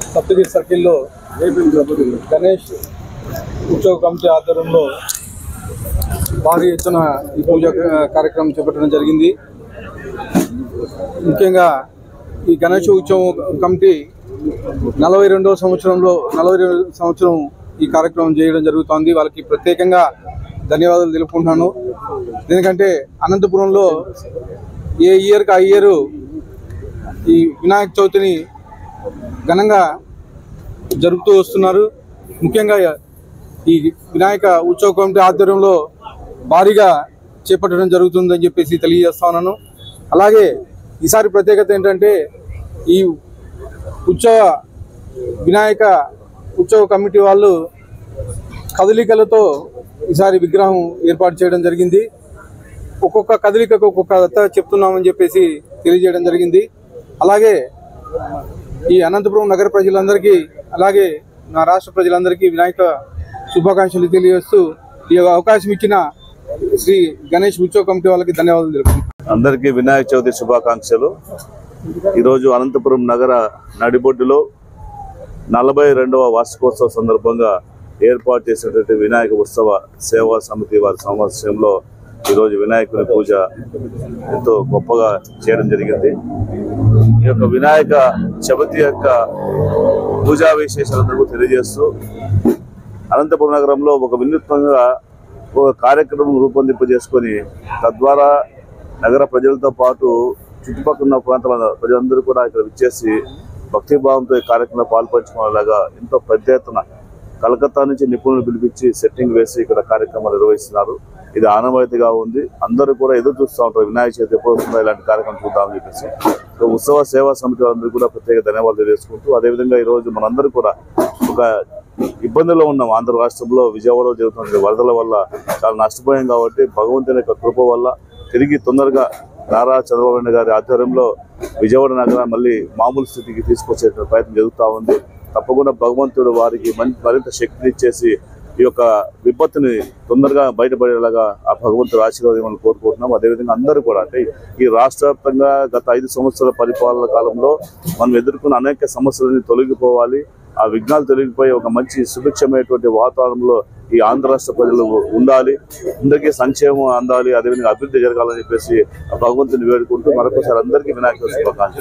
సప్తగిరి సర్కిల్లో గణేష్ ఉత్సవ కమిటీ ఆధ్వర్యంలో భారీ ఎత్తున ఈ పూజ కార్యక్రమం చేపట్టడం జరిగింది ముఖ్యంగా ఈ గణేష్ ఉత్సవం కమిటీ నలభై రెండవ సంవత్సరంలో నలభై రెండు సంవత్సరం ఈ కార్యక్రమం చేయడం జరుగుతోంది వాళ్ళకి ప్రత్యేకంగా ధన్యవాదాలు తెలుపుకుంటున్నాను ఎందుకంటే అనంతపురంలో ఏ ఇయర్కి ఆ ఇయర్ ఈ వినాయక చవితిని ఘనంగా జరుపుతూ వస్తున్నారు ముఖ్యంగా ఈ వినాయక ఉత్సవ కమిటీ ఆధ్వర్యంలో భారీగా చేపట్టడం జరుగుతుందని చెప్పేసి తెలియజేస్తా ఉన్నాను అలాగే ఈసారి ప్రత్యేకత ఏంటంటే ఈ ఉత్సవ వినాయక ఉత్సవ కమిటీ వాళ్ళు కదలికలతో ఈసారి విగ్రహం ఏర్పాటు చేయడం జరిగింది ఒక్కొక్క కదలికకు ఒక్కొక్క దత్త చెప్తున్నామని చెప్పేసి తెలియజేయడం జరిగింది అలాగే ఈ అనంతపురం నగర ప్రజలందరికీ అలాగే నా రాష్ట్ర ప్రజలందరికీ వినాయక శుభాకాంక్షలు తెలియజేస్తూ ఈ అవకాశం ఇచ్చిన శ్రీ గణేష్ ఉత్సవ కమిటీ వాళ్ళకి ధన్యవాదాలు తెలుపుతున్నాను అందరికీ వినాయక చవితి శుభాకాంక్షలు ఈరోజు అనంతపురం నగర నడిబొడ్డులో నలభై రెండవ వార్షికోత్సవ సందర్భంగా ఏర్పాటు చేసినటువంటి వినాయక ఉత్సవ సేవా సమితి వారి సమావేశంలో ఈరోజు వినాయకుని పూజ ఎంతో గొప్పగా చేయడం జరిగింది ఈ యొక్క వినాయక చవితి యొక్క పూజా విశేషాలందరూ తెలియజేస్తూ అనంతపురం నగరంలో ఒక వినూత్నంగా ఒక కార్యక్రమం రూపొందింపజేసుకొని తద్వారా నగర ప్రజలతో పాటు చుట్టుపక్కల ఉన్న ప్రాంతాల ప్రజలందరూ కూడా ఇక్కడ విచ్చేసి భక్తిభావంతో ఈ కార్యక్రమంలో పాల్పంచుకునేలాగా ఎంతో పెద్ద ఎత్తున కలకత్తా నుంచి నిపుణులు పిలిపించి సెట్టింగ్ వేసి ఇక్కడ కార్యక్రమాలు నిర్వహిస్తున్నారు ఇది ఆనవాయితీగా ఉంది అందరూ కూడా ఎదురు చూస్తూ ఉంటారు వినాయక చవితి ఎప్పుడు వస్తుందో ఇలాంటి కార్యక్రమం చూద్దామని చెప్పేసి సో ఉత్సవ సేవా సమితి వాళ్ళందరూ కూడా ప్రత్యేక ధన్యవాదాలు తెలియజేసుకుంటూ అదేవిధంగా ఈ రోజు మనందరూ కూడా ఒక ఇబ్బందుల్లో ఉన్నాం ఆంధ్ర రాష్ట్రంలో విజయవాడలో జరుగుతున్న వరదల వల్ల చాలా నష్టపోయాం కాబట్టి భగవంతుని యొక్క కృప వల్ల తిరిగి తొందరగా నారా చంద్రబాబు నాయుడు గారి ఆధ్వర్యంలో విజయవాడ నగరాన్ని మళ్ళీ మామూలు స్థితికి తీసుకొచ్చే ప్రయత్నం జరుగుతూ ఉంది తప్పకుండా భగవంతుడు వారికి మన్- మరింత శక్తిని ఇచ్చేసి ఈ యొక్క విపత్తుని తొందరగా బయటపడేలాగా ఆ భగవంతుడు ఆశీర్వాదం కోరుకుంటున్నాం అదేవిధంగా అందరూ కూడా అంటే ఈ రాష్ట్ర వ్యాప్తంగా గత ఐదు సంవత్సరాల పరిపాలన కాలంలో మనం ఎదుర్కొన్న అనేక సమస్యలని తొలగిపోవాలి ఆ విఘ్నాలు తొలగిపోయి ఒక మంచి సుభిక్షమైనటువంటి వాతావరణంలో ఈ ఆంధ్ర రాష్ట్ర ప్రజలు ఉండాలి అందరికీ సంక్షేమం అందాలి అదేవిధంగా అభివృద్ధి జరగాలని చెప్పేసి ఆ భగవంతుని వేడుకుంటూ మరొకసారి అందరికీ వినాయక చవితి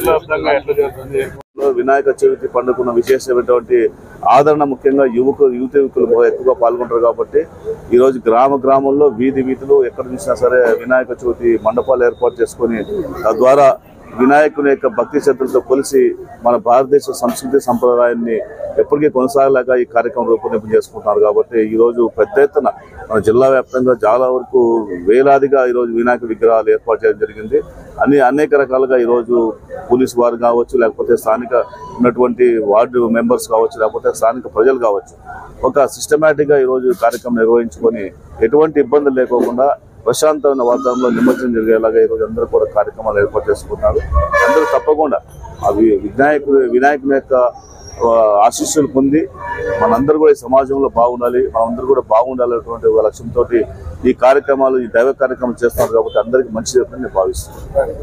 శుభాకాంక్షలు వినాయక చవితి పండుగకున్న విశేషమైనటువంటి ఆదరణ ముఖ్యంగా యువకులు యువత యువకులు బాగా ఎక్కువగా పాల్గొంటారు కాబట్టి ఈ రోజు గ్రామ గ్రామంలో వీధి వీధులు ఎక్కడ చూసినా సరే వినాయక చవితి మండపాలు ఏర్పాటు చేసుకొని తద్వారా వినాయకుని యొక్క భక్తి శ్రద్ధలతో కొలిసి మన భారతదేశ సంస్కృతి సంప్రదాయాన్ని ఎప్పటికీ కొనసాగలేక ఈ కార్యక్రమం రూపొందింపు చేసుకుంటున్నారు కాబట్టి ఈ రోజు పెద్ద ఎత్తున మన జిల్లా వ్యాప్తంగా చాలా వరకు వేలాదిగా ఈ రోజు వినాయక విగ్రహాలు ఏర్పాటు చేయడం జరిగింది అన్ని అనేక రకాలుగా ఈ రోజు పోలీస్ వారు కావచ్చు లేకపోతే స్థానిక ఉన్నటువంటి వార్డు మెంబర్స్ కావచ్చు లేకపోతే స్థానిక ప్రజలు కావచ్చు ఒక సిస్టమేటిక్ గా ఈ రోజు కార్యక్రమం నిర్వహించుకొని ఎటువంటి ఇబ్బందులు లేకోకుండా ప్రశాంతమైన వాతావరణంలో నిమజ్జనం జరిగేలాగా ఈ రోజు అందరూ కూడా కార్యక్రమాలు ఏర్పాటు చేసుకుంటున్నారు అందరూ తప్పకుండా అవి వినాయకుడు వినాయకుని యొక్క ఆ, ఆశీస్సులు పొంది మనందరూ కూడా ఈ సమాజంలో బాగుండాలి మనందరూ కూడా బాగుండాలనేటువంటి ఒక లక్ష్యంతో ఈ కార్యక్రమాలు ఈ దైవ కార్యక్రమం చేస్తున్నారు కాబట్టి అందరికీ మంచి జరుగుతుందని నేను భావిస్తున్నాను